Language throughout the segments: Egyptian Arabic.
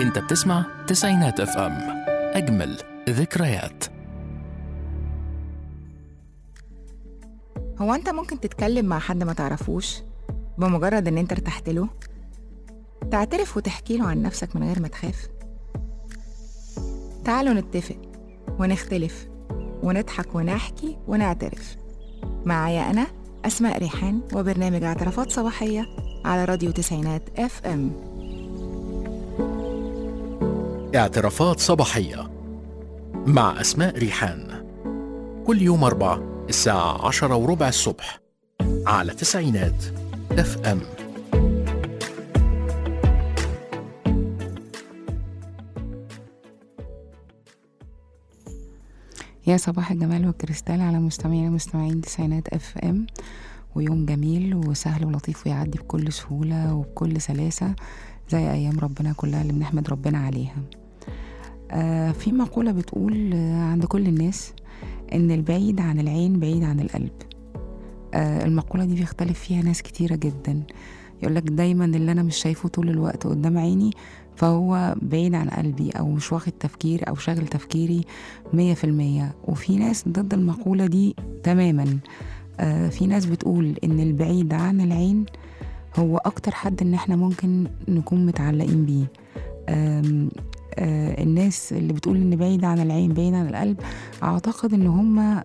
انت بتسمع تسعينات اف ام اجمل ذكريات هو انت ممكن تتكلم مع حد ما تعرفوش بمجرد ان انت ارتحت له تعترف وتحكي له عن نفسك من غير ما تخاف تعالوا نتفق ونختلف ونضحك ونحكي ونعترف معايا انا اسماء ريحان وبرنامج اعترافات صباحيه على راديو تسعينات اف ام اعترافات صباحية مع أسماء ريحان كل يوم أربع الساعة عشرة وربع الصبح على تسعينات اف ام يا صباح الجمال والكريستال على مستمعينا مستمعين تسعينات اف ام ويوم جميل وسهل ولطيف ويعدي بكل سهولة وبكل سلاسة زي أيام ربنا كلها اللي بنحمد ربنا عليها آه في مقولة بتقول آه عند كل الناس إن البعيد عن العين بعيد عن القلب آه المقولة دي بيختلف فيها ناس كتيرة جدا يقولك دايما اللي أنا مش شايفه طول الوقت قدام عيني فهو بعيد عن قلبي أو مش واخد تفكير أو شاغل تفكيري مية في المية وفي ناس ضد المقولة دي تماما آه في ناس بتقول إن البعيد عن العين هو أكتر حد إن إحنا ممكن نكون متعلقين بيه آم، آه الناس اللي بتقول إن بعيد عن العين بعيد عن القلب أعتقد إن هم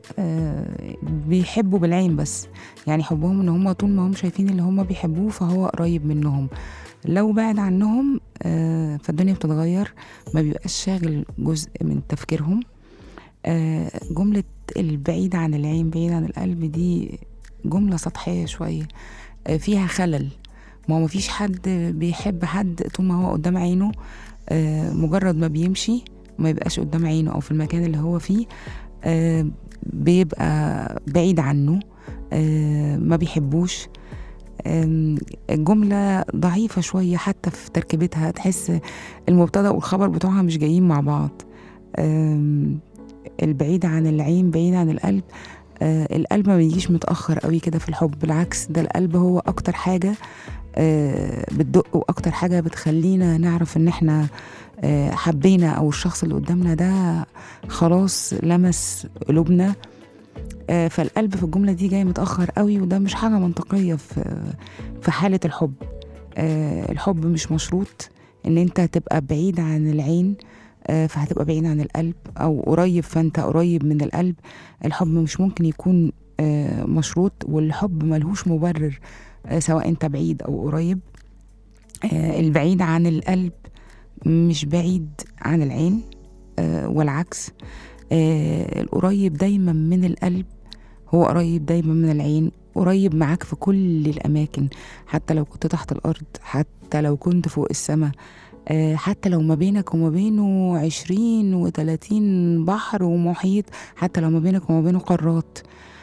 بيحبوا بالعين بس يعني حبهم إن هم طول ما هم شايفين اللي هم بيحبوه فهو قريب منهم لو بعد عنهم آه، فالدنيا بتتغير ما بيبقاش شاغل جزء من تفكيرهم آه، جملة البعيد عن العين بعيد عن القلب دي جملة سطحية شوية آه، فيها خلل ما هو مفيش حد بيحب حد طول ما هو قدام عينه آه، مجرد ما بيمشي ما يبقاش قدام عينه أو في المكان اللي هو فيه آه، بيبقى بعيد عنه آه، ما بيحبوش آم، الجملة ضعيفة شوية حتى في تركيبتها تحس المبتدأ والخبر بتوعها مش جايين مع بعض آم، البعيد عن العين بعيد عن القلب آه القلب ما بيجيش متأخر قوي كده في الحب بالعكس ده القلب هو أكتر حاجة آه بتدق وأكتر حاجة بتخلينا نعرف إن إحنا آه حبينا أو الشخص اللي قدامنا ده خلاص لمس قلوبنا آه فالقلب في الجملة دي جاي متأخر قوي وده مش حاجة منطقية في في حالة الحب آه الحب مش مشروط إن أنت تبقى بعيد عن العين آه، فهتبقى بعيد عن القلب او قريب فانت قريب من القلب الحب مش ممكن يكون آه، مشروط والحب ملهوش مبرر آه، سواء انت بعيد او قريب آه، البعيد عن القلب مش بعيد عن العين آه، والعكس آه، القريب دايما من القلب هو قريب دايما من العين قريب معاك في كل الأماكن حتى لو كنت تحت الأرض حتى لو كنت فوق السماء آه، حتى لو ما بينك وما بينه عشرين وتلاتين بحر ومحيط حتى لو ما بينك وما بينه قارات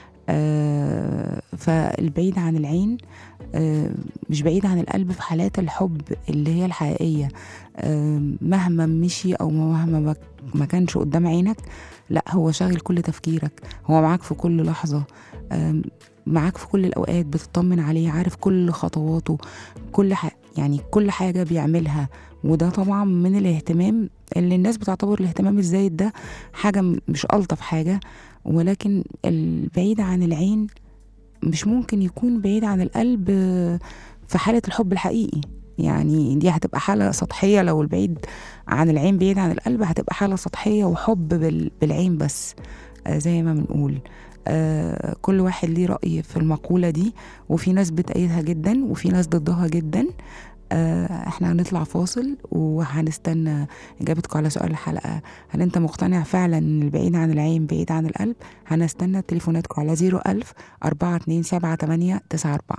آه، فالبعيد عن العين آه، مش بعيد عن القلب في حالات الحب اللي هي الحقيقية آه، مهما مشي أو مهما ما- ما كانش قدام عينك لا هو شاغل كل تفكيرك هو معاك في كل لحظة آم، معاك في كل الأوقات بتطمن عليه عارف كل خطواته كل ح... يعني كل حاجة بيعملها وده طبعا من الاهتمام اللي الناس بتعتبر الاهتمام الزايد ده حاجة م- مش ألطف حاجة ولكن البعيد عن العين مش ممكن يكون بعيد عن القلب آه، في حالة الحب الحقيقي يعني دي هتبقى حالة سطحية لو البعيد عن العين بعيد عن القلب هتبقى حالة سطحية وحب بال- بالعين بس آه، زي ما بنقول آه، كل واحد ليه رأي في المقولة دي وفي ناس بتأيدها جدا وفي ناس ضدها جدا آه، احنا هنطلع فاصل وهنستنى اجابتكم على سؤال الحلقه هل انت مقتنع فعلا ان البعيد عن العين بعيد عن القلب هنستنى تليفوناتكم على 01000 427 94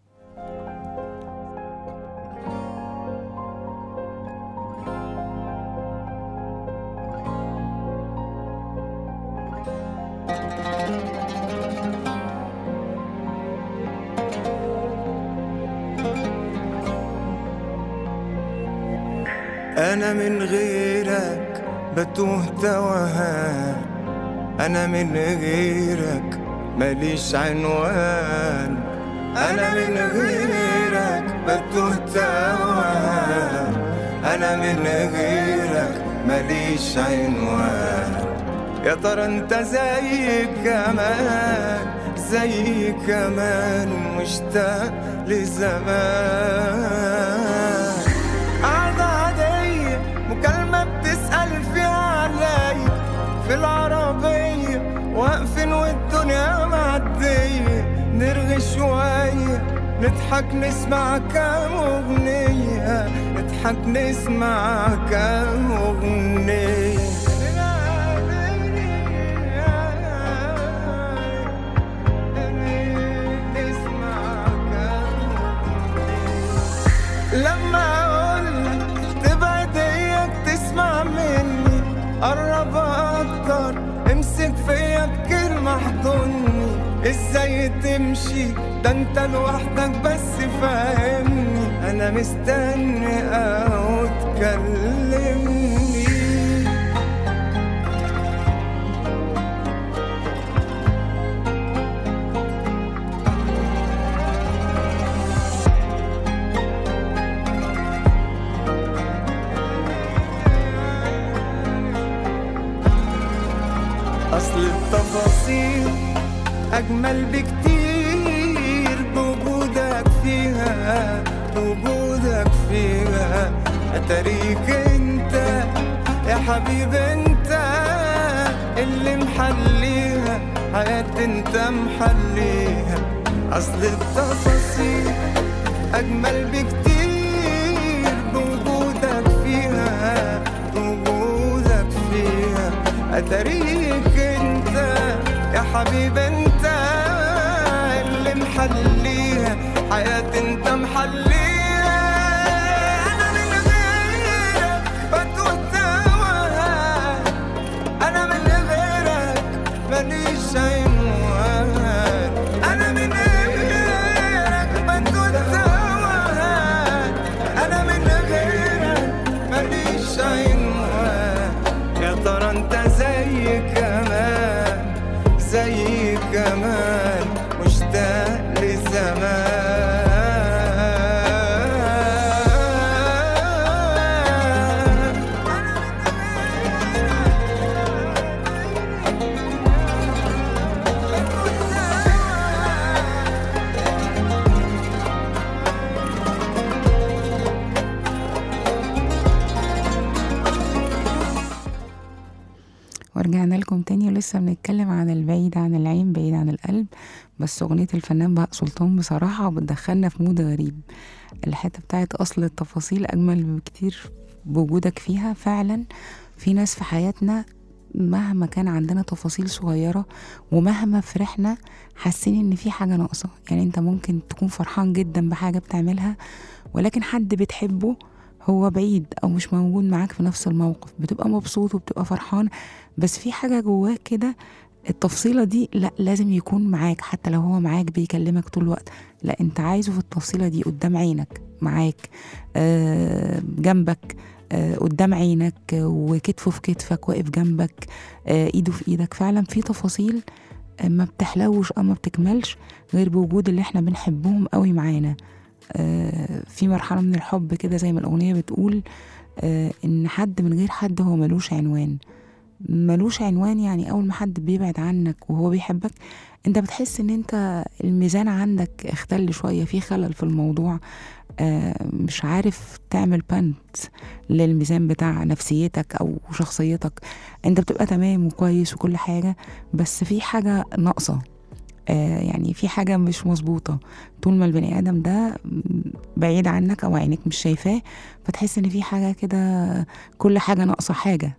أنا من غيرك بتوه توهان أنا من غيرك ماليش عنوان أنا من غيرك بتوه توهان أنا من غيرك ماليش عنوان يا ترى انت زي كمان زي كمان مشتاق لزمان قعدة عادية مكالمة بتسأل فيها عليا في العربية واقفين والدنيا معدية نرغي شوية نضحك نسمع كام أغنية نضحك نسمع كام أغنية نسمع كام لما اقولك تبعد اياك تسمع مني قرب اكتر امسك فيا بكلمة احضني ازاي تمشي ده انت لوحدك بس فاهمني انا مستني او تكلمني أصل التفاصيل أجمل بكتير بوجودك فيها بوجودك فيها أتاريك أنت يا حبيب أنت اللي محليها حياتي أنت محليها أصل التفاصيل أجمل بكتير بوجودك فيها بوجودك فيها أتاريك أنت يا حبيب أنت اللي محليها حياتي أنت محليها أنا من غيرك بتوه توهان أنا من غيرك ماليش عنوان أنا من غيرك بتوه توهان أنا من غيرك ماليش عنوان يا ترى أنت زي كمان زي كمان مشتاق لزمان ورجعنا لكم تاني ولسه بنتكلم عن البعيد عن العين بعيد عن القلب بس أغنية الفنان بهاء سلطان بصراحة بتدخلنا في مود غريب الحتة بتاعت أصل التفاصيل أجمل بكتير بوجودك فيها فعلا في ناس في حياتنا مهما كان عندنا تفاصيل صغيرة ومهما فرحنا حاسين ان في حاجة ناقصة يعني انت ممكن تكون فرحان جدا بحاجة بتعملها ولكن حد بتحبه هو بعيد او مش موجود معاك في نفس الموقف بتبقى مبسوط وبتبقى فرحان بس في حاجة جواك كده التفصيلة دي لا لازم يكون معاك حتى لو هو معاك بيكلمك طول الوقت لا انت عايزه في التفصيلة دي قدام عينك معاك آه جنبك آه قدام عينك آه، وكتفه في كتفك واقف جنبك آه ايده في ايدك فعلا في تفاصيل آه، ما بتحلوش او ما بتكملش غير بوجود اللي احنا بنحبهم قوي معانا آه، في مرحلة من الحب كده زي ما الأغنية بتقول آه، إن حد من غير حد هو ملوش عنوان ملوش عنوان يعني أول ما حد بيبعد عنك وهو بيحبك أنت بتحس إن أنت الميزان عندك اختل شوية في خلل في الموضوع آه، مش عارف تعمل بنت للميزان بتاع نفسيتك أو شخصيتك أنت بتبقى تمام وكويس وكل حاجة بس في حاجة ناقصة آه، يعني في حاجة مش مظبوطة طول ما البني آدم ده بعيد عنك أو عينك مش شايفاه فتحس إن في حاجة كده كل حاجة ناقصة حاجة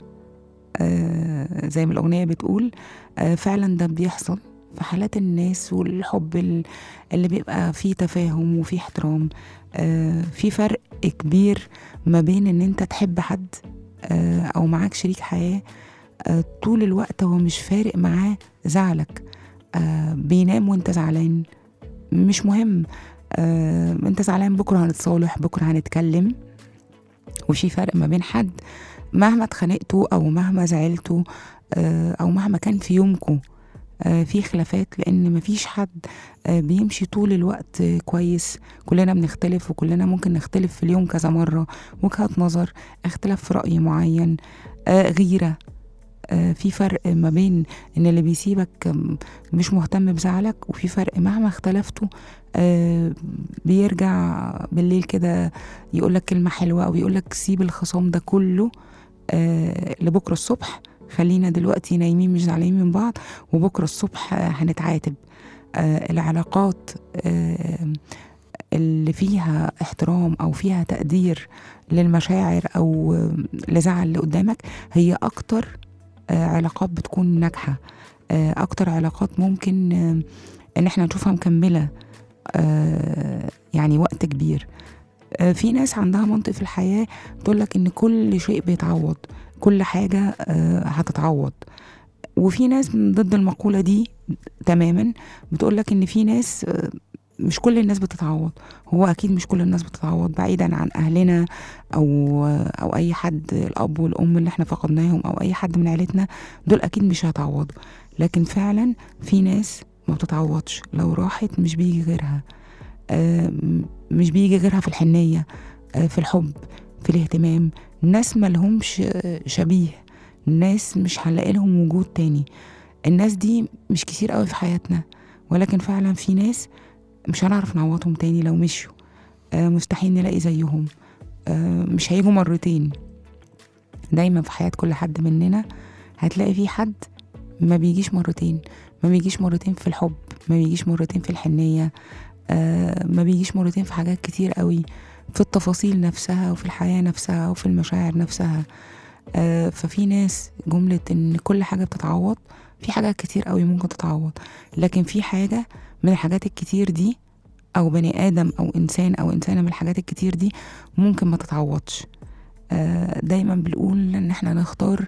آه، زي ما الأغنية بتقول آه، فعلا ده بيحصل في حالات الناس والحب ال- اللي بيبقى فيه تفاهم وفيه احترام آه، في فرق كبير ما بين ان انت تحب حد آه، او معاك شريك حياة آه، طول الوقت هو مش فارق معاه زعلك آه، بينام وانت زعلان مش مهم آه، انت زعلان بكره هنتصالح بكره هنتكلم وفي فرق ما بين حد مهما اتخانقتوا او مهما زعلتوا آه، او مهما كان في يومكم آه، في خلافات لان مفيش حد آه، بيمشي طول الوقت آه، كويس كلنا بنختلف وكلنا ممكن نختلف في اليوم كذا مرة وجهات نظر اختلاف في رأي معين آه، غيرة آه، في فرق ما بين ان اللي بيسيبك آم، مش مهتم بزعلك وفي فرق مهما اختلفتوا آه، بيرجع بالليل كده يقولك كلمة حلوة او يقولك سيب الخصام ده كله آه، لبكرة الصبح خلينا دلوقتي نايمين مش زعلانين من بعض وبكرة الصبح آه، هنتعاتب آه، العلاقات آه، اللي فيها احترام او فيها تقدير للمشاعر او آه، لزعل اللي قدامك هي اكتر آه، علاقات بتكون ناجحة آه، اكتر علاقات ممكن آه، ان احنا نشوفها مكملة آه، يعني وقت كبير آه، في ناس عندها منطق في الحياة بتقول لك ان كل شيء بيتعوض كل حاجة آه، هتتعوض وفي ناس من ضد المقولة دي تماما بتقول لك ان في ناس آه، مش كل الناس بتتعوض هو اكيد مش كل الناس بتتعوض بعيدا عن اهلنا او او اي حد الاب والام اللي احنا فقدناهم او اي حد من عيلتنا دول اكيد مش هيتعوضوا لكن فعلا في ناس ما بتتعوضش لو راحت مش بيجي غيرها آه، مش بيجي غيرها في الحنية آه، في الحب في الاهتمام ناس ملهمش آه، شبيه ناس مش هنلاقي لهم وجود تاني الناس دي مش كتير قوي في حياتنا ولكن فعلا في ناس مش هنعرف نعوضهم تاني لو مشوا آه، مستحيل نلاقي زيهم آه، مش هيجوا مرتين دايما في حياة كل حد مننا هتلاقي في حد ما بيجيش مرتين ما بيجيش مرتين في الحب ما بيجيش مرتين في الحنية آه، ما بيجيش مرتين في حاجات كتير قوي في التفاصيل نفسها وفي الحياة نفسها وفي المشاعر نفسها آه، ففي ناس جملة ان كل حاجة بتتعوض في حاجات كتير قوي ممكن تتعوض لكن في حاجة من الحاجات الكتير دي او بني ادم او انسان او انسانة من الحاجات الكتير دي ممكن ما تتعوضش آه، دايما بنقول ان احنا نختار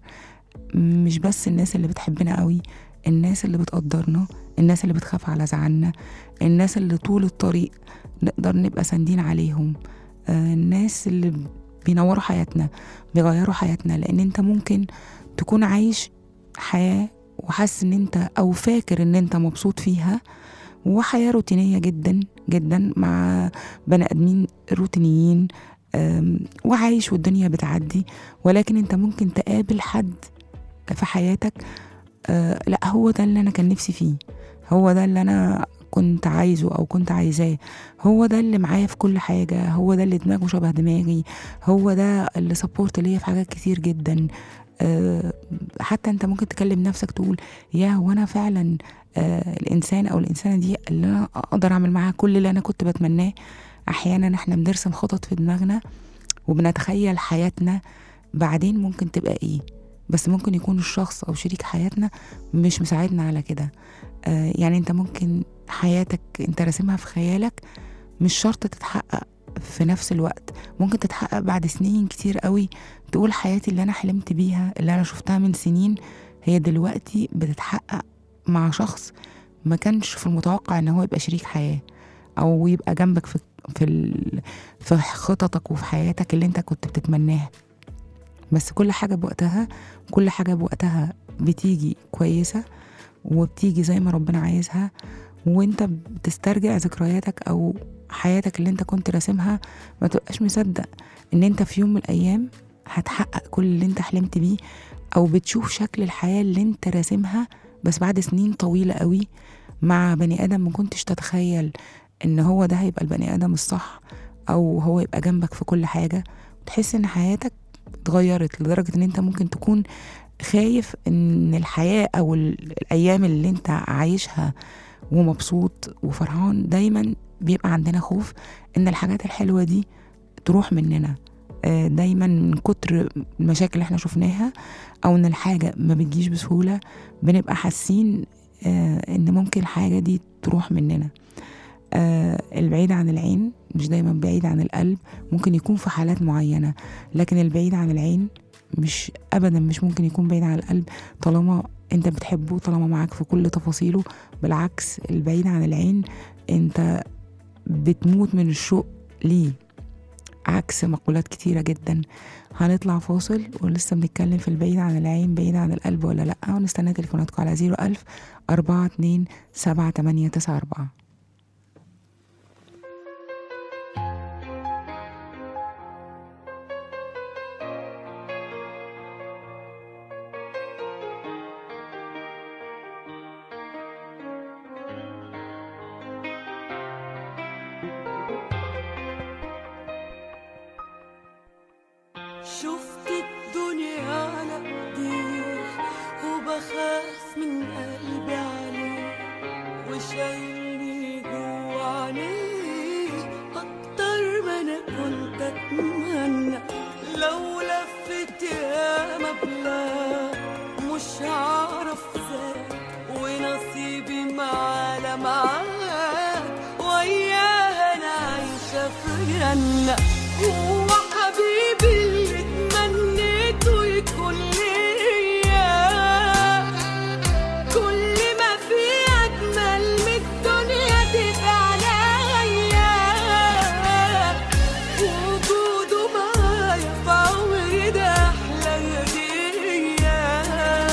مش بس الناس اللي بتحبنا قوي الناس اللي بتقدرنا الناس اللي بتخاف على زعلنا الناس اللي طول الطريق نقدر نبقى ساندين عليهم آه، الناس اللي بينوروا حياتنا بيغيروا حياتنا لان انت ممكن تكون عايش حياة وحاسس ان انت او فاكر ان انت مبسوط فيها وحياة روتينية جدا جدا مع بني ادمين روتينيين آم، وعايش والدنيا بتعدي ولكن انت ممكن تقابل حد في حياتك آه لا هو ده اللي انا كان نفسي فيه هو ده اللي انا كنت عايزه او كنت عايزاه هو ده اللي معايا في كل حاجه هو ده اللي دماغه شبه دماغي هو ده اللي سبورت ليا في حاجات كتير جدا آه حتى انت ممكن تكلم نفسك تقول يا هو انا فعلا آه الانسان او الانسانه دي اللي انا اقدر اعمل معاها كل اللي انا كنت بتمناه احيانا احنا بنرسم خطط في دماغنا وبنتخيل حياتنا بعدين ممكن تبقى ايه بس ممكن يكون الشخص او شريك حياتنا مش مساعدنا على كده آه يعني انت ممكن حياتك انت راسمها في خيالك مش شرط تتحقق في نفس الوقت ممكن تتحقق بعد سنين كتير قوي تقول حياتي اللي انا حلمت بيها اللي انا شفتها من سنين هي دلوقتي بتتحقق مع شخص ما كانش في المتوقع ان هو يبقى شريك حياة او يبقى جنبك في في ال... في خططك وفي حياتك اللي انت كنت بتتمناها بس كل حاجة بوقتها كل حاجة بوقتها بتيجي كويسة وبتيجي زي ما ربنا عايزها وانت بتسترجع ذكرياتك او حياتك اللي انت كنت راسمها ما تبقاش مصدق ان انت في يوم من الايام هتحقق كل اللي انت حلمت بيه او بتشوف شكل الحياة اللي انت راسمها بس بعد سنين طويلة قوي مع بني ادم ما كنتش تتخيل ان هو ده هيبقى البني ادم الصح او هو يبقى جنبك في كل حاجة تحس ان حياتك اتغيرت لدرجة ان انت ممكن تكون خايف ان الحياة او ال- الايام اللي انت عايشها ومبسوط وفرحان دايما بيبقى عندنا خوف ان الحاجات الحلوة دي تروح مننا آه، دايما من كتر المشاكل اللي احنا شفناها او ان الحاجة ما بتجيش بسهولة بنبقى حاسين آه، ان ممكن الحاجة دي تروح مننا آه، البعيد عن العين مش دايما بعيد عن القلب ممكن يكون في حالات معينة لكن البعيد عن العين مش ابدا مش ممكن يكون بعيد عن القلب طالما انت بتحبه طالما معاك في كل تفاصيله بالعكس البعيد عن العين انت بتموت من الشوق ليه عكس مقولات كتيرة جدا هنطلع فاصل ولسه بنتكلم في البعيد عن العين بعيد عن القلب ولا لأ ونستنى تليفوناتكم على زيرو ألف أربعة اتنين سبعة تمانية تسعة أربعة شفت الدنيا على ايديه وبخاف من قلبي عليه وشايلني جوا عينيه اكتر ما انا كنت اتمنى لو لفت يا بلاد مش هعرف ازاي ونصيبي معاه معاك وياها انا عايشه في جنه هو حبيبي اللي تمنيته يكون ليا كل ما في أجمل من الدنيا تبقى عليا وجوده معايا في عمري ده أحلى هدية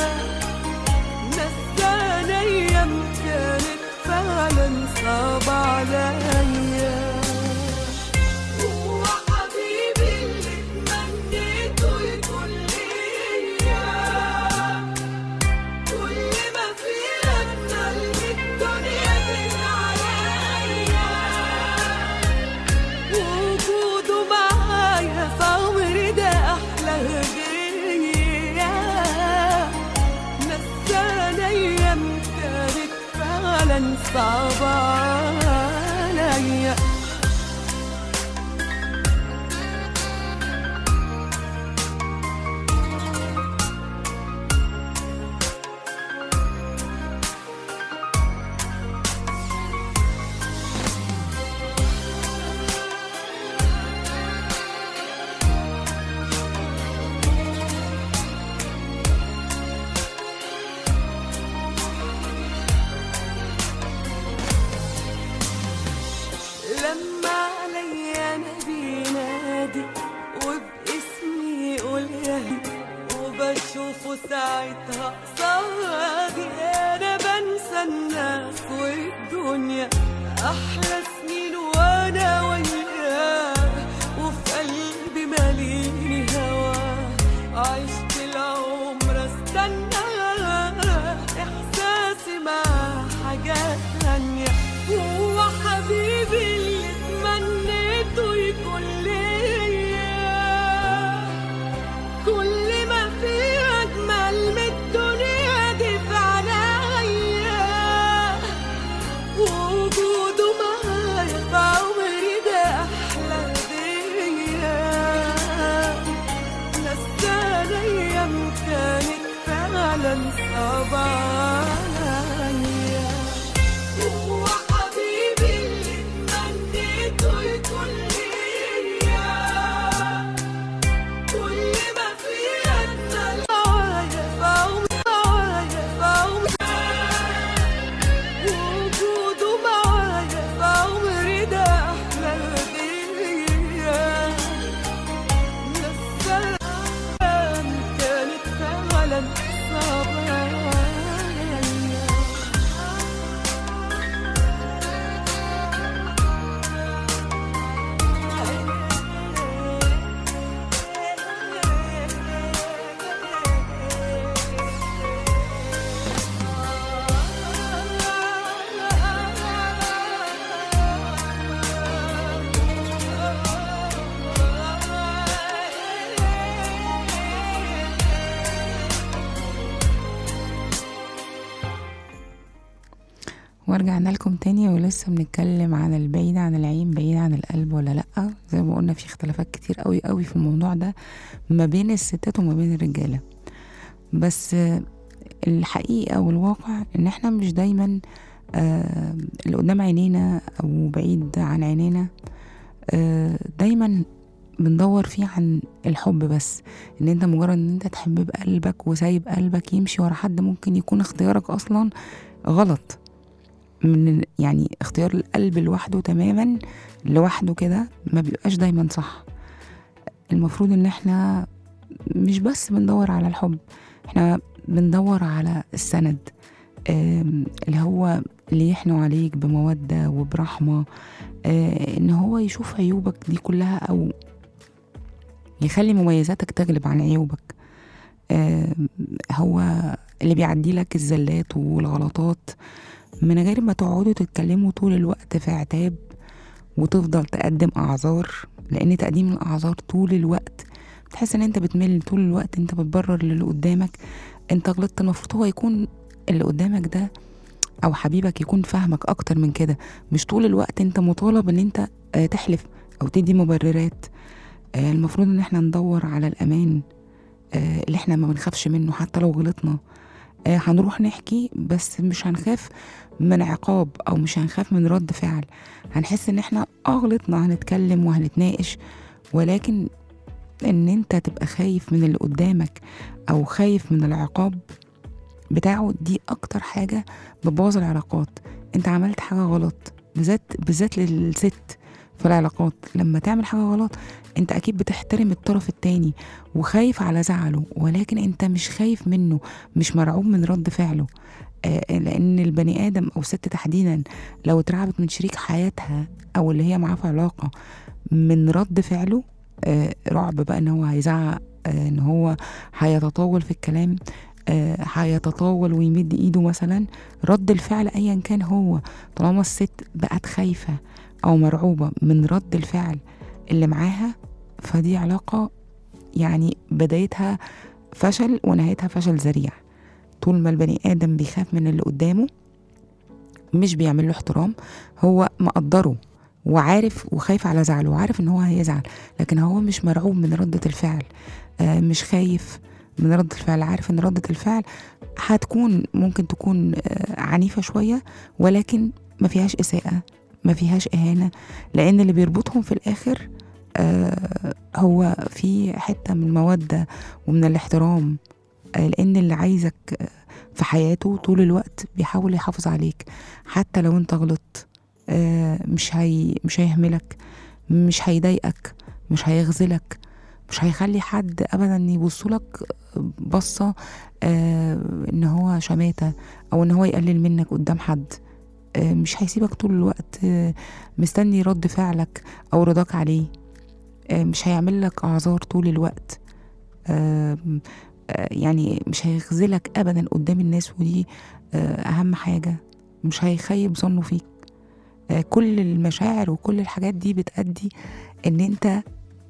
نسانا أيام كانت فعلا صعبة عليا هو حبيبي اللي تمنيته يكون ليا كل ما في أجمل من الدنيا تبقى عليا وجوده معايا في عمري ده أحلى هدية نسانا أيام كانت فعلا صعبة عليا لما عليا نبي نادي وباسمي يقول يهدي وبشوفه ساعتها قصادي انا بنسى الناس والدنيا احلى سنين وانا وياه وفي قلبي ماليني هواه عشت العمر استنى احساسي مع حاجات تانية هو حبيبي اللي تمنيته يكون ليا كل ما في أجمل من الدنيا دي في عليا وجوده معايا في عمري ده أحلى هدية نسانا أيام كانت فعلا صعبة عليا هو حبيبي اللي تمنيته يكون ليا كل ما في أجمل معايا في عمري معايا في عمري وجوده معايا في عمري ده أحلى هدية نسانا كانت فعلا صعبة عليا ورجعنا لكم تاني ولسه بنتكلم عن البعيد عن العين بعيد عن القلب ولا لأ زي ما قلنا في اختلافات كتير قوي قوي في الموضوع ده ما بين الستات وما بين الرجالة بس آه، الحقيقة والواقع ان احنا مش دايما آه، اللي قدام عينينا او بعيد عن عينينا آه، دايما بندور فيه عن الحب بس ان انت مجرد ان انت تحب بقلبك وسايب قلبك يمشي ورا حد ممكن يكون اختيارك اصلا غلط من يعني اختيار القلب لوحده تماما لوحده كده ما بيبقاش دايما صح المفروض ان احنا مش بس بندور على الحب احنا بندور على السند آم، اللي هو اللي يحنوا عليك بمودة وبرحمة آه، ان هو يشوف عيوبك دي كلها او يخلي مميزاتك تغلب عن عيوبك آم، هو اللي بيعدي لك الزلات والغلطات من غير ما تقعدوا تتكلموا طول الوقت في عتاب وتفضل تقدم اعذار لان تقديم الاعذار طول الوقت بتحس ان انت بتمل طول الوقت انت بتبرر للي قدامك انت غلطت المفروض هو يكون اللي قدامك ده او حبيبك يكون فاهمك اكتر من كده مش طول الوقت انت مطالب ان انت آه، تحلف او تدي مبررات آه، المفروض ان احنا ندور على الامان آه، اللي احنا ما بنخافش منه حتى لو غلطنا آه، هنروح نحكي بس مش هنخاف من عقاب او مش هنخاف من رد فعل هنحس ان احنا اه غلطنا هنتكلم وهنتناقش ولكن ان انت تبقى خايف من اللي قدامك او خايف من العقاب بتاعه دي اكتر حاجة بتبوظ العلاقات انت عملت حاجة غلط بالذات بالذات للست في العلاقات لما تعمل حاجة غلط انت اكيد بتحترم الطرف التاني وخايف على زعله ولكن انت مش خايف منه مش مرعوب من رد فعله آه، لان البني ادم او الست تحديدا لو اترعبت من شريك حياتها او اللي هي معاه في علاقه من رد فعله آه، رعب بقى ان هو هيزعق آه، ان هو هيتطاول في الكلام آه، هيتطاول ويمد ايده مثلا رد الفعل ايا كان هو طالما الست بقت خايفه او مرعوبه من رد الفعل اللي معاها فدي علاقه يعني بدايتها فشل ونهايتها فشل ذريع طول ما البني ادم بيخاف من اللي قدامه مش بيعمل له احترام هو مقدره وعارف وخايف على زعله وعارف ان هو هيزعل لكن هو مش مرعوب من ردة الفعل آه مش خايف من ردة الفعل عارف ان ردة الفعل هتكون ممكن تكون آه عنيفة شوية ولكن ما فيهاش إساءة ما فيهاش إهانة لأن اللي بيربطهم في الآخر آه هو في حتة من المودة ومن الاحترام آه لأن اللي عايزك آه، في حياته طول الوقت بيحاول يحافظ عليك حتى لو انت غلطت آه، مش هي مش هيهملك مش هيضايقك مش هيغزلك مش هيخلي حد ابدا يبصلك بصه آه، ان هو شماته او ان هو يقلل منك قدام حد آه، مش هيسيبك طول الوقت آه، مستني رد فعلك او رضاك عليه آه، مش هيعمل لك اعذار طول الوقت آه، آه، يعني مش هيخذلك ابدا قدام الناس ودي آه، اهم حاجه مش هيخيب ظنه فيك آه، كل المشاعر وكل الحاجات دي بتأدي ان انت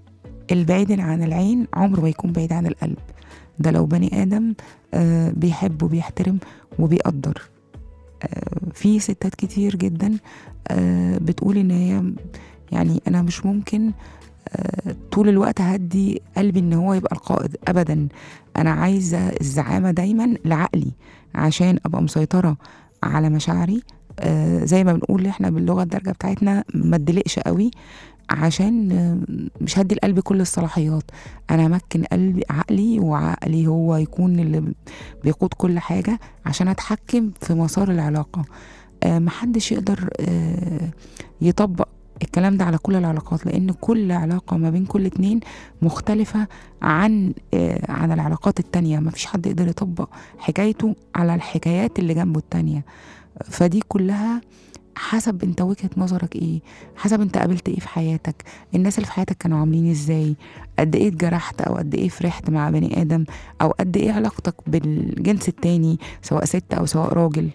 البعيد عن العين عمره ما يكون بعيد عن القلب ده لو بني ادم آه، بيحب وبيحترم وبيقدر آه، في ستات كتير جدا آه، بتقول ان هي يعني انا مش ممكن آه، طول الوقت هدي قلبي ان هو يبقى القائد ابدا انا عايزه الزعامه دايما لعقلي عشان ابقى مسيطره على مشاعري آه، زي ما بنقول احنا باللغه الدارجه بتاعتنا ما اتدلقش قوي عشان آه، مش هدي القلب كل الصلاحيات انا امكن قلبي عقلي وعقلي هو يكون اللي بيقود كل حاجه عشان اتحكم في مسار العلاقه آه، محدش يقدر آه، يطبق الكلام ده على كل العلاقات لان كل علاقه ما بين كل اتنين مختلفه عن آه، عن العلاقات التانية مفيش حد يقدر يطبق حكايته على الحكايات اللي جنبه التانية فدي كلها حسب انت وجهة نظرك ايه حسب انت قابلت ايه في حياتك الناس اللي في حياتك كانوا عاملين ازاي قد ايه اتجرحت او قد ايه فرحت مع بني ادم او قد ايه علاقتك بالجنس التاني سواء ست او سواء راجل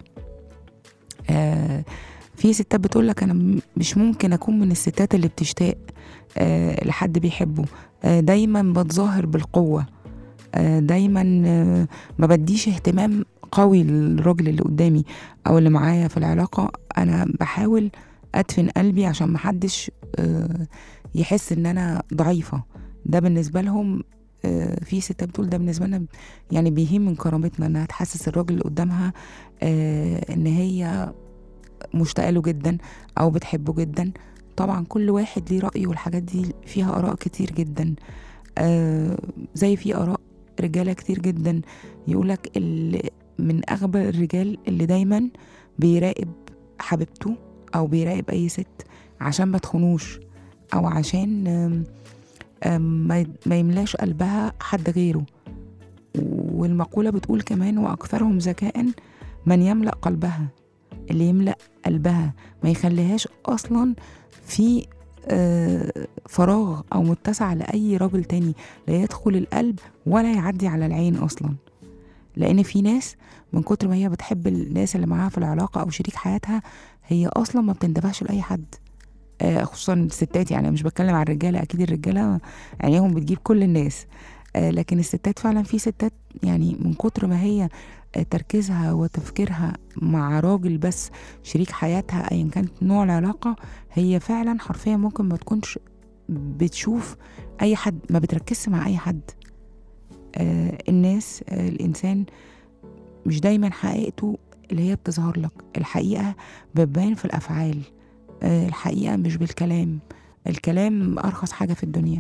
آه في ستات بتقول لك انا م- مش ممكن اكون من الستات اللي بتشتاق آه لحد بيحبه آه دايما بتظاهر بالقوه آه دايما آه ما بديش اهتمام قوي للراجل اللي قدامي او اللي معايا في العلاقه انا بحاول ادفن قلبي عشان محدش آه يحس ان انا ضعيفه ده بالنسبه لهم آه، في ستات بتقول ده بالنسبه لنا يعني بيهين من كرامتنا انها تحسس الراجل اللي قدامها آه، ان هي مشتاقه له جدا او بتحبه جدا طبعا كل واحد ليه رايه والحاجات دي فيها اراء كتير جدا آه زي في اراء رجاله كتير جدا يقولك اللي من اغبى الرجال اللي دايما بيراقب حبيبته او بيراقب اي ست عشان ما تخونوش او عشان آم، آم، ما ي- ما يملاش قلبها حد غيره والمقولة بتقول كمان وأكثرهم ذكاء من يملأ قلبها اللي يملأ قلبها ما يخليهاش أصلا في آه، فراغ أو متسع لأي راجل تاني لا يدخل القلب ولا يعدي على العين أصلا لأن في ناس من كتر ما هي بتحب الناس اللي معاها في العلاقة أو شريك حياتها هي أصلا ما بتنتبهش لأي حد آه، خصوصا الستات يعني مش بتكلم عن الرجالة أكيد الرجالة عينيهم بتجيب كل الناس آه، لكن الستات فعلا في ستات يعني من كتر ما هي آه، تركيزها وتفكيرها مع راجل بس شريك حياتها ايا كانت نوع العلاقه هي فعلا حرفيا ممكن ما تكونش بتشوف اي حد ما بتركزش مع اي حد آه الناس آه الانسان مش دايما حقيقته اللي هي بتظهر لك الحقيقه بتبان في الافعال آه الحقيقه مش بالكلام الكلام ارخص حاجه في الدنيا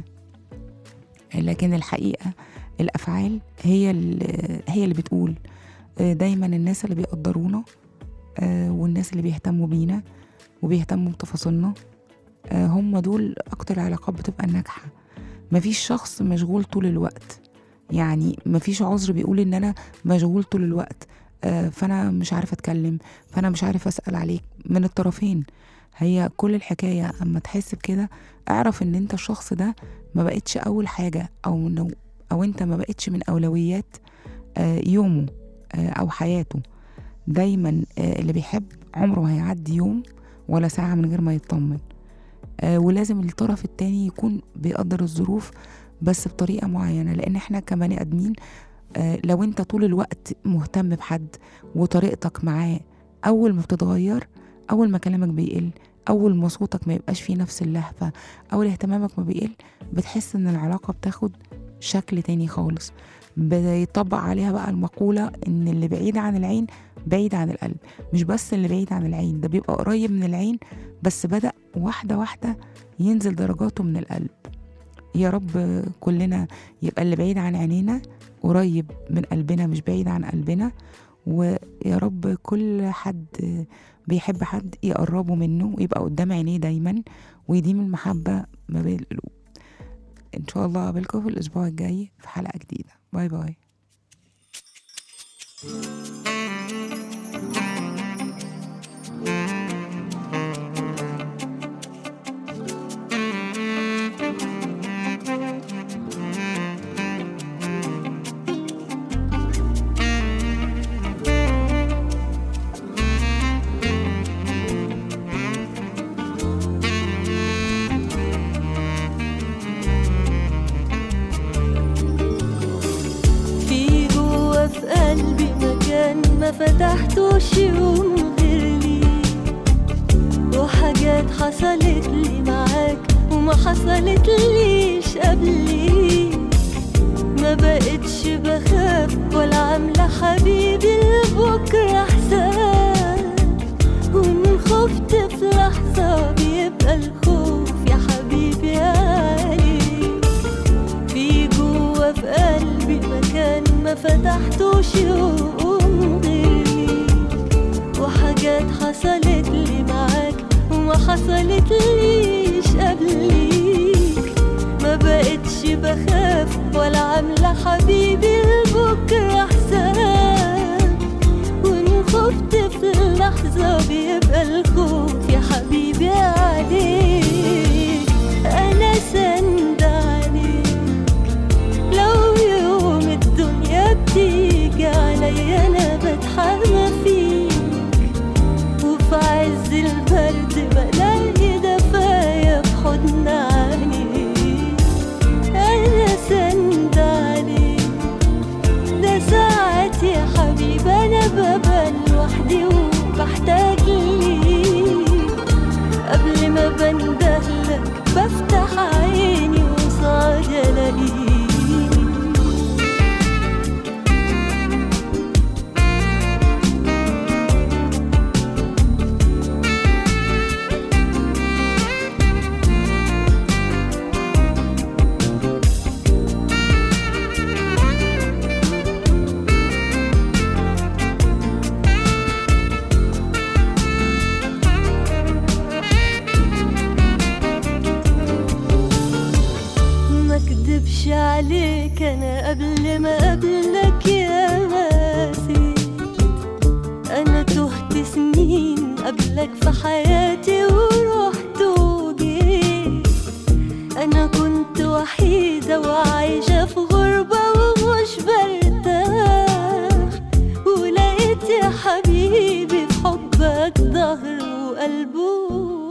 لكن الحقيقه الافعال هي اللي هي اللي بتقول آه، دايما الناس اللي بيقدرونا آه، والناس اللي بيهتموا بينا وبيهتموا بتفاصيلنا آه، هم دول اكتر علاقات بتبقى ناجحه مفيش شخص مشغول طول الوقت يعني مفيش عذر بيقول ان انا مشغول طول الوقت آه، فانا مش عارف اتكلم فانا مش عارف اسال عليك من الطرفين هي كل الحكايه اما تحس بكده اعرف ان انت الشخص ده ما بقتش اول حاجه او إنه- او انت ما بقتش من اولويات آه، يومه آه، او حياته دايما آه، اللي بيحب عمره ما هيعدي يوم ولا ساعة من غير ما يطمن آه، ولازم الطرف التاني يكون بيقدر الظروف بس بطريقة معينة لأن احنا كبني آدمين آه، لو انت طول الوقت مهتم بحد وطريقتك معاه أول ما بتتغير أول ما كلامك بيقل أول ما صوتك ما يبقاش فيه نفس اللهفة أول اهتمامك ما بيقل بتحس إن العلاقة بتاخد شكل تاني خالص بيطبق عليها بقى المقولة إن اللي بعيد عن العين بعيد عن القلب مش بس اللي بعيد عن العين ده بيبقى قريب من العين بس بدأ واحدة واحدة ينزل درجاته من القلب يا رب كلنا يبقى اللي بعيد عن عينينا قريب من قلبنا مش بعيد عن قلبنا ويا رب كل حد بيحب حد يقربه منه ويبقى قدام عينيه دايما ويديم المحبة ما بين القلوب ان شاء الله اقابلكم في الاسبوع الجاي في حلقة جديدة باي باي في جوا في قلبي مكان ما فتحتوش يوم غير ليك وحاجات حصلت لي معاك وما حصلت ليش قبليك ما بقتش بخاف ولا عاملة حبيبي لبكرة حساب وإن خفت في لحظة بيبقى الخوف يا حبيبي عليك في جوا في قلبي مكان ما فتحتوش يوم غيري وحاجات حصلت لي معاك وما حصلت ليش قبليك ما بقتش بخاف ولا عاملة حبيبي لبكرة حساب وإن خفت في اللحظة بيبقى الخوف يا حبيبي عليك أنا سند عليك لو يوم الدنيا بتيجي عليا أنا بتحمى فيك وفي عز البرد بلاقي دفايا في حضن عينيك أنا سند عليك ده ساعات يا حبيبي أنا ببقى لوحدي وبحتاج ليك قبل ما بنام اكدبش عليك انا قبل ما قبلك يا ماسي انا تهت سنين قبلك في حياتي ورحت وجيت انا كنت وحيدة وعايشة في غربة ومش برتاح ولقيت يا حبيبي في حبك ظهر وقلبه